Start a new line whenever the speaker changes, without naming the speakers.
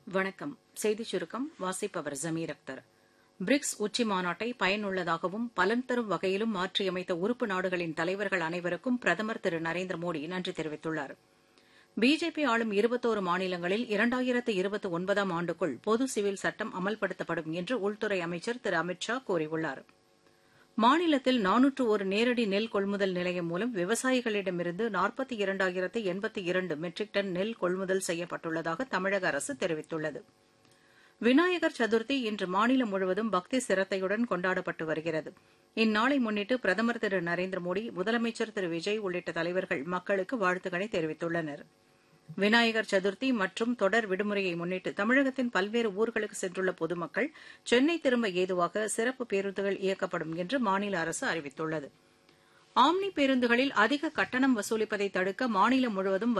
வணக்கம் செய்திச் சுருக்கம் வாசிப்பவர் ஜமீர் அக்தர் பிரிக்ஸ் உச்சி மாநாட்டை பயனுள்ளதாகவும் பலன் தரும் வகையிலும் மாற்றியமைத்த உறுப்பு நாடுகளின் தலைவர்கள் அனைவருக்கும் பிரதமர் திரு நரேந்திர மோடி நன்றி தெரிவித்துள்ளார் பிஜேபி ஆளும் இருபத்தோரு மாநிலங்களில் இரண்டாயிரத்து இருபத்தி ஒன்பதாம் ஆண்டுக்குள் பொது சிவில் சட்டம் அமல்படுத்தப்படும் என்று உள்துறை அமைச்சர் திரு அமித் ஷா கூறியுள்ளார் மாநிலத்தில் நானூற்று ஒரு நேரடி நெல் கொள்முதல் நிலையம் மூலம் விவசாயிகளிடமிருந்து நாற்பத்தி இரண்டாயிரத்து எண்பத்தி இரண்டு மெட்ரிக் டன் நெல் கொள்முதல் செய்யப்பட்டுள்ளதாக தமிழக அரசு தெரிவித்துள்ளது விநாயகர் சதுர்த்தி இன்று மாநிலம் முழுவதும் பக்தி சிரத்தையுடன் கொண்டாடப்பட்டு வருகிறது இந்நாளை முன்னிட்டு பிரதமர் திரு நரேந்திர மோடி முதலமைச்சர் திரு விஜய் உள்ளிட்ட தலைவர்கள் மக்களுக்கு வாழ்த்துக்களை தெரிவித்துள்ளனர் விநாயகர் சதுர்த்தி மற்றும் தொடர் விடுமுறையை முன்னிட்டு தமிழகத்தின் பல்வேறு ஊர்களுக்கு சென்றுள்ள பொதுமக்கள் சென்னை திரும்ப ஏதுவாக சிறப்பு பேருந்துகள் இயக்கப்படும் என்று மாநில அரசு அறிவித்துள்ளது ஆம்னி பேருந்துகளில் அதிக கட்டணம் வசூலிப்பதை தடுக்க மாநிலம் முழுவதும்